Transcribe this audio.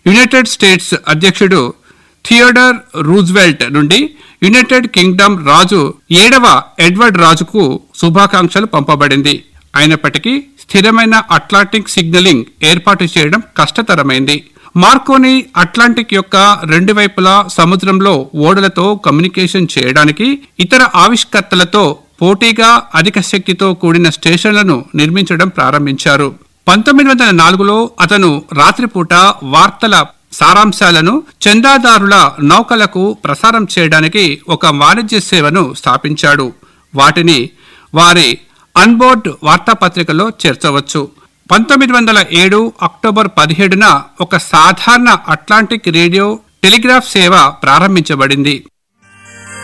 United States అధ్యక్షుడు Theodore Roosevelt నుండి United Kingdom రాజు ఏడవ ఎడ్వర్డ్ రాజుకు శుభాకాంక్షలు పంపబడింది అయినప్పటికీ స్థిరమైన అట్లాంటిక్ సిగ్నలింగ్ ఏర్పాటు చేయడం కష్టతరమైంది మార్కోని అట్లాంటిక్ యొక్క రెండు వైపులా సముద్రంలో ఓడలతో కమ్యూనికేషన్ చేయడానికి ఇతర ఆవిష్కర్తలతో పోటీగా అధిక శక్తితో కూడిన స్టేషన్లను నిర్మించడం ప్రారంభించారు పంతొమ్మిది వందల నాలుగులో అతను రాత్రిపూట వార్తల సారాంశాలను చందాదారుల నౌకలకు ప్రసారం చేయడానికి ఒక వాణిజ్య సేవను స్థాపించాడు వాటిని వారి అన్బోర్డ్ వార్తాపత్రికలో చేర్చవచ్చు పంతొమ్మిది వందల ఏడు అక్టోబర్ పదిహేడున ఒక సాధారణ అట్లాంటిక్ రేడియో టెలిగ్రాఫ్ సేవ ప్రారంభించబడింది